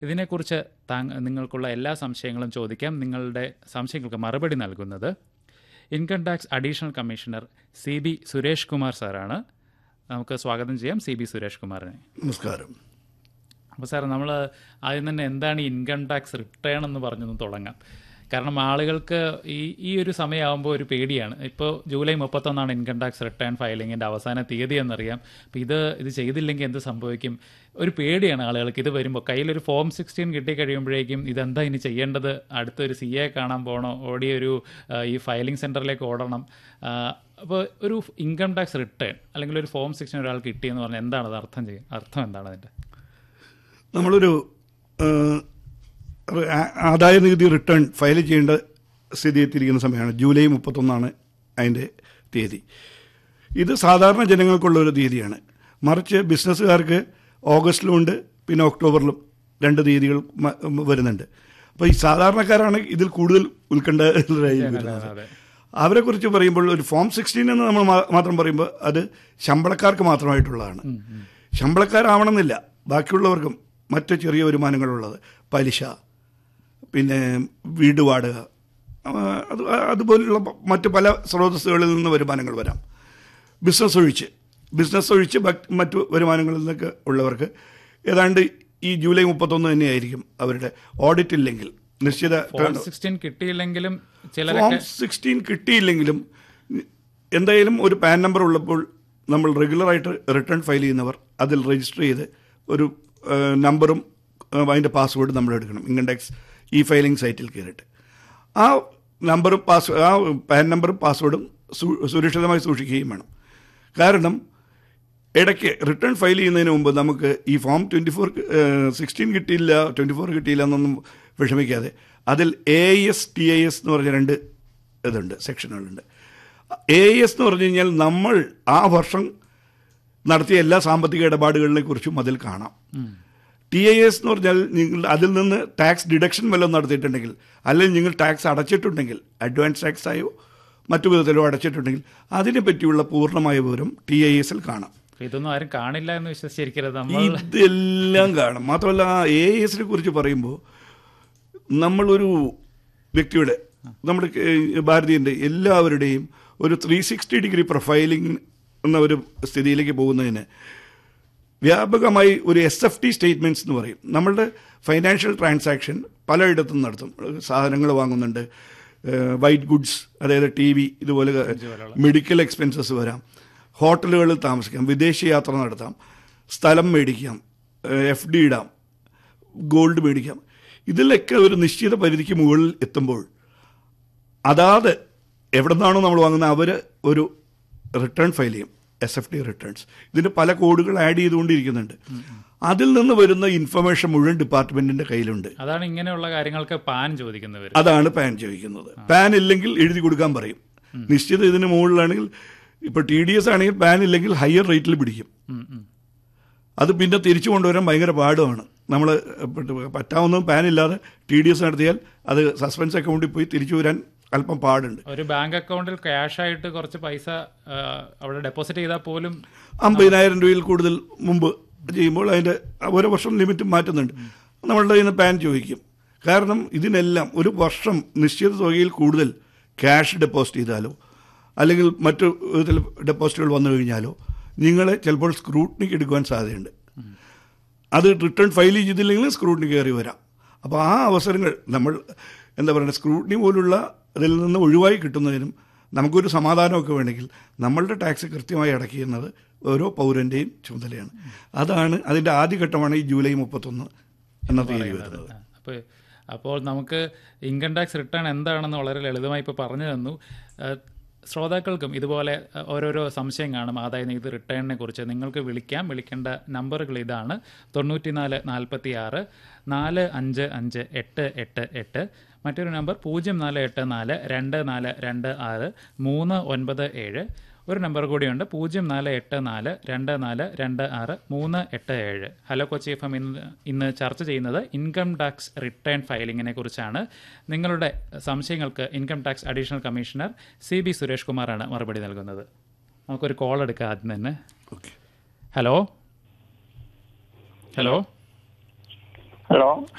ഇതിനെക്കുറിച്ച് താങ്ക നിങ്ങൾക്കുള്ള എല്ലാ സംശയങ്ങളും ചോദിക്കാം നിങ്ങളുടെ സംശയങ്ങൾക്ക് മറുപടി നൽകുന്നത് income tax additional commissioner C B Suresh Kumar സാറാണ് നമുക്ക് സ്വാഗതം ചെയ്യാം സി ബി സുരേഷ് കുമാറിനെ നമസ്കാരം അപ്പോൾ സാർ നമ്മൾ ആദ്യം തന്നെ എന്താണ് ഈ ഇൻകം ടാക്സ് റിട്ടേൺ എന്ന് പറഞ്ഞൊന്ന് തുടങ്ങാം കാരണം ആളുകൾക്ക് ഈ ഈ ഒരു സമയമാകുമ്പോൾ ഒരു പേടിയാണ് ഇപ്പോൾ ജൂലൈ മുപ്പത്തൊന്നാണ് ഇൻകം ടാക്സ് റിട്ടേൺ ഫയലിങ്ങിൻ്റെ അവസാന തീയതി എന്നറിയാം അപ്പോൾ ഇത് ഇത് ചെയ്തില്ലെങ്കിൽ എന്ത് സംഭവിക്കും ഒരു പേടിയാണ് ആളുകൾക്ക് ഇത് വരുമ്പോൾ കയ്യിലൊരു ഫോം സിക്സ്റ്റീൻ കിട്ടിക്കഴിയുമ്പോഴേക്കും ഇതെന്താ ഇനി ചെയ്യേണ്ടത് അടുത്തൊരു സി എ കാണാൻ പോകണോ ഓടി ഒരു ആ, ഈ ഫയലിംഗ് സെൻറ്ററിലേക്ക് ഓടണം അപ്പോൾ ഒരു ഇൻകം ടാക്സ് റിട്ടേൺ അല്ലെങ്കിൽ ഒരു ഫോം സിക്സ്റ്റീൻ ഒരാൾക്ക് കിട്ടിയെന്ന് പറഞ്ഞാൽ എന്താണ് അത് അർത്ഥം ചെയ്യും അർത്ഥം എന്താണ് അതിൻ്റെ നമ്മളൊരു ആ, ആ- ആദായ നികുതി റിട്ടേൺ ഫയൽ ചെയ്യേണ്ട സ്ഥിതി എത്തിയിരിക്കുന്ന സമയമാണ് ജൂലൈ മുപ്പത്തൊന്നാണ് അതിൻ്റെ തീയതി ഇത് സാധാരണ ജനങ്ങൾക്കുള്ള ഒരു തീയതിയാണ് മറിച്ച് ബിസിനസ്സുകാർക്ക് ഓഗസ്റ്റിലുമുണ്ട് പിന്നെ ഒക്ടോബറിലും രണ്ട് തീയതികൾ മ- വരുന്നുണ്ട് അപ്പോൾ ഈ സാധാരണക്കാരാണ് ഇതിൽ കൂടുതൽ ഉത്കണ്ഠരായി വരുന്നത് അതെ അവരെ കുറിച്ച് പറയുമ്പോൾ ഒരു ഫോം സിക്സ്റ്റീൻ എന്ന് നമ്മൾ മാ- മാത്രം പറയുമ്പോൾ അത് ശമ്പളക്കാർക്ക് മാത്രമായിട്ടുള്ളതാണ് ശമ്പളക്കാരാവണമെന്നില്ല ബാക്കിയുള്ളവർക്കും മറ്റ് ചെറിയ വരുമാനങ്ങളുള്ളത് പലിശ പിന്നെ വീട് വാടക ആ, അത് അതുപോലുള്ള പ- മറ്റ് പല സ്രോതസ്സുകളിൽ നിന്ന് വരുമാനങ്ങൾ വരാം ബിസിനസ് ഒഴിച്ച് ബിസിനസ് ഒഴിച്ച് ബ- മറ്റു വരുമാനങ്ങളിൽ നിന്നൊക്കെ ഉള്ളവർക്ക് ഏതാണ്ട് ഈ ജൂലൈ മുപ്പത്തൊന്ന് തന്നെയായിരിക്കും അവരുടെ ഓഡിറ്റ് ഇല്ലെങ്കിൽ നിശ്ചിത ഫോം സിക്സ്റ്റീൻ കിട്ടിയില്ലെങ്കിലും ഫോം ചിലരൊക്കെ സിക്സ്റ്റീൻ കിട്ടിയില്ലെങ്കിലും എന്തായാലും ഒരു പാൻ നമ്പർ ഉള്ളപ്പോൾ നമ്മൾ റെഗുലറായിട്ട് റിട്ടേൺ ഫയൽ ചെയ്യുന്നവർ അതിൽ രജിസ്റ്റർ ചെയ്ത് ഒരു ആ, നമ്പറും ആ, അതിൻ്റെ പാസ്വേഡ് നമ്മൾ എടുക്കണം ഇൻകം ടാക്സ് ഈ ഫയലിംഗ് സൈറ്റിൽ കയറിയിട്ട് ആ നമ്പറും പാസ് ആ പാൻ നമ്പറും പാസ്വേഡും സു- സുരക്ഷിതമായി സൂക്ഷിക്കുകയും വേണം കാരണം ഇടയ്ക്ക് റിട്ടേൺ ഫയൽ ചെയ്യുന്നതിന് മുമ്പ് നമുക്ക് ഈ ഫോം ട്വൻറ്റി ഫോർ സിക്സ്റ്റീൻ കിട്ടിയില്ല ട്വൻറ്റി ഫോർ കിട്ടിയില്ല എന്നൊന്നും വിഷമിക്കാതെ അതിൽ A S T I S എന്ന് പറഞ്ഞ രണ്ട് ഇതുണ്ട് സെക്ഷനുകളുണ്ട് എ എസ് എന്ന് പറഞ്ഞു കഴിഞ്ഞാൽ നമ്മൾ ആ വർഷം നടത്തിയ എല്ലാ സാമ്പത്തിക ഇടപാടുകളെ കുറിച്ചും അതിൽ കാണാം ടി ഐ എസ് എന്ന് പറഞ്ഞാൽ നിങ്ങൾ അതിൽ നിന്ന് ടാക്സ് ഡിഡക്ഷൻ വല്ലതും നടത്തിയിട്ടുണ്ടെങ്കിൽ അല്ലെങ്കിൽ നിങ്ങൾ ടാക്സ് അടച്ചിട്ടുണ്ടെങ്കിൽ അഡ്വാൻസ് ടാക്സ് ആയോ മറ്റു വിധത്തിലോ അടച്ചിട്ടുണ്ടെങ്കിൽ അതിനെ പറ്റിയുള്ള പൂർണ്ണമായ വിവരം ടി ഐ എസിൽ കാണാം ഇതൊന്നും ആരും കാണില്ല എന്ന് വിശ്വസിച്ചിരിക്കരുത് നമ്മൾ ഇതെല്ലാം കാണും മാത്രമല്ല എ എസിനെ കുറിച്ച് പറയുമ്പോൾ നമ്മളൊരു വ്യക്തിയുടെ നമ്മുടെ കേ- ഭാരതീയൻ്റെ എല്ലാവരുടെയും ഒരു ത്രീ സിക്സ്റ്റി ഡിഗ്രി പ്രൊഫൈലിംഗ് എന്ന ഒരു സ്ഥിതിയിലേക്ക് പോകുന്നതിന് വ്യാപകമായി ഒരു എസ് എഫ് ടി സ്റ്റേറ്റ്മെൻറ്റ്സ് എന്ന് പറയും നമ്മളുടെ ഫൈനാൻഷ്യൽ ട്രാൻസാക്ഷൻ പലയിടത്തും നടത്തും സാധനങ്ങൾ വാങ്ങുന്നുണ്ട് വൈറ്റ് ഗുഡ്സ് അതായത് ടി വി ഇതുപോലെ മെഡിക്കൽ എക്സ്പെൻസസ് വരാം ഹോട്ടലുകളിൽ താമസിക്കാം വിദേശ യാത്ര നടത്താം സ്ഥലം മേടിക്കാം എഫ് ഡി ഇടാം ഗോൾഡ് മേടിക്കാം ഇതിലൊക്കെ ഒരു നിശ്ചിത പരിധിക്ക് മുകളിൽ എത്തുമ്പോൾ അതാത് എവിടെ നിന്നാണോ നമ്മൾ വാങ്ങുന്നത് അവർ ഒരു റിട്ടേൺ ഫയൽ ചെയ്യും എസ് എഫ് ഡി റിട്ടേൺസ് ഇതിന് പല കോഡുകൾ ആഡ് ചെയ്തുകൊണ്ടിരിക്കുന്നുണ്ട് അതിൽ നിന്ന് വരുന്ന ഇൻഫർമേഷൻ മുഴുവൻ ഡിപ്പാർട്ട്മെന്റിന്റെ കയ്യിലുണ്ട് അതാണ് ഇങ്ങനെയുള്ള കാര്യങ്ങൾക്ക് പാൻ ചോദിക്കുന്നവർ അതാണ് പാൻ ചോദിക്കുന്നത് പാൻ ഇല്ലെങ്കിൽ എഴുതി കൊടുക്കാൻ പറയും നിശ്ചിത ഇതിന് മുകളിലാണെങ്കിൽ ഇപ്പോൾ ടി ഡി എസ് ആണെങ്കിൽ പാൻ ഇല്ലെങ്കിൽ ഹയർ റേറ്റിൽ പിടിക്കും അത് പിന്നെ തിരിച്ചു കൊണ്ടുവരാൻ ഭയങ്കര പാടുമാണ് നമ്മൾ പറ്റാവുന്ന പാൻ ഇല്ലാതെ ടി ഡി എസ് നടത്തിയാൽ അത് സസ്പെൻസ് അക്കൗണ്ടിൽ പോയി തിരിച്ചു വരാൻ അല്പം പാടുണ്ട് ഒരു ബാങ്ക് അക്കൗണ്ടിൽ ക്യാഷ് ആയിട്ട് കുറച്ച് പൈസ ആ, അവിടെ ഡെപ്പോസിറ്റ് ചെയ്താൽ പോലും അമ്പതിനായിരം രൂപയിൽ കൂടുതൽ മുമ്പ് ചെയ്യുമ്പോൾ അതിൻ്റെ ഓരോ വർഷം ലിമിറ്റ് മാറ്റുന്നുണ്ട് നമ്മളുടെ കയ്യിൽ നിന്ന് പാൻ ചോദിക്കും കാരണം ഇതിനെല്ലാം ഒരു വർഷം നിശ്ചിത തുകയിൽ കൂടുതൽ ക്യാഷ് ഡെപ്പോസിറ്റ് ചെയ്താലോ അല്ലെങ്കിൽ മറ്റു വിധത്തിൽ ഡെപ്പോസിറ്റുകൾ വന്നു കഴിഞ്ഞാലോ നിങ്ങളെ ചിലപ്പോൾ സ്ക്രൂട്ടിനിക്ക് എടുക്കുവാൻ സാധ്യതയുണ്ട് അത് റിട്ടേൺ ഫയൽ ചെയ്തില്ലെങ്കിൽ സ്ക്രൂട്ടിനി കയറി വരാം അപ്പോൾ ആ അവസരങ്ങൾ നമ്മൾ എന്താ പറയുക സ്ക്രൂട്ടിനി പോലുള്ള അതിൽ നിന്ന് ഒഴിവായി കിട്ടുന്നതിനും നമുക്കൊരു സമാധാനമൊക്കെ വേണമെങ്കിൽ നമ്മളുടെ ടാക്സ് കൃത്യമായി അടയ്ക്കുന്നത് ഓരോ പൗരൻ്റെയും ചുമതലയാണ് അതാണ് അതിൻ്റെ ആദ്യഘട്ടമാണ് ഈ ജൂലൈ മുപ്പത്തൊന്ന് എന്ന തീയതി വരുന്നത് അപ്പോൾ അപ്പോൾ നമുക്ക് ഇൻകം ടാക്സ് റിട്ടേൺ എന്താണെന്ന് വളരെ ലളിതമായി ഇപ്പോൾ പറഞ്ഞു തന്നു ആ, ശ്രോതാക്കൾക്കും ഇതുപോലെ ആ, ഓരോരോ സംശയം കാണും ആദായ നികുതി റിട്ടേണിനെ കുറിച്ച് നിങ്ങൾക്ക് വിളിക്കാം വിളിക്കേണ്ട നമ്പറുകൾ ഇതാണ് തൊണ്ണൂറ്റിനാല് നാൽപ്പത്തി ആറ് നാല് അഞ്ച് അഞ്ച് എട്ട് എട്ട് എട്ട് മറ്റൊരു നമ്പർ പൂജ്യം നാല് എട്ട് നാല് രണ്ട് നാല് രണ്ട് ആറ് മൂന്ന് ഒൻപത് ഏഴ് ഒരു നമ്പർ കൂടിയുണ്ട് പൂജ്യം നാല് എട്ട് നാല് രണ്ട് നാല് രണ്ട് ആറ് മൂന്ന് എട്ട് ഏഴ് ഹലോ കൊച്ചി എഫ് എം ഇന്ന് ഇന്ന് ചർച്ച ചെയ്യുന്നത് ഇൻകം ടാക്സ് റിട്ടേൺ ഫയലിങ്ങിനെ കുറിച്ചാണ് നിങ്ങളുടെ സംശയങ്ങൾക്ക് income tax additional commissioner C B Suresh കുമാറാണ് മറുപടി നൽകുന്നത് നമുക്കൊരു കോൾ എടുക്കാം ആദ്യം തന്നെ ഓക്കെ ഹലോ ഹലോ ഹലോ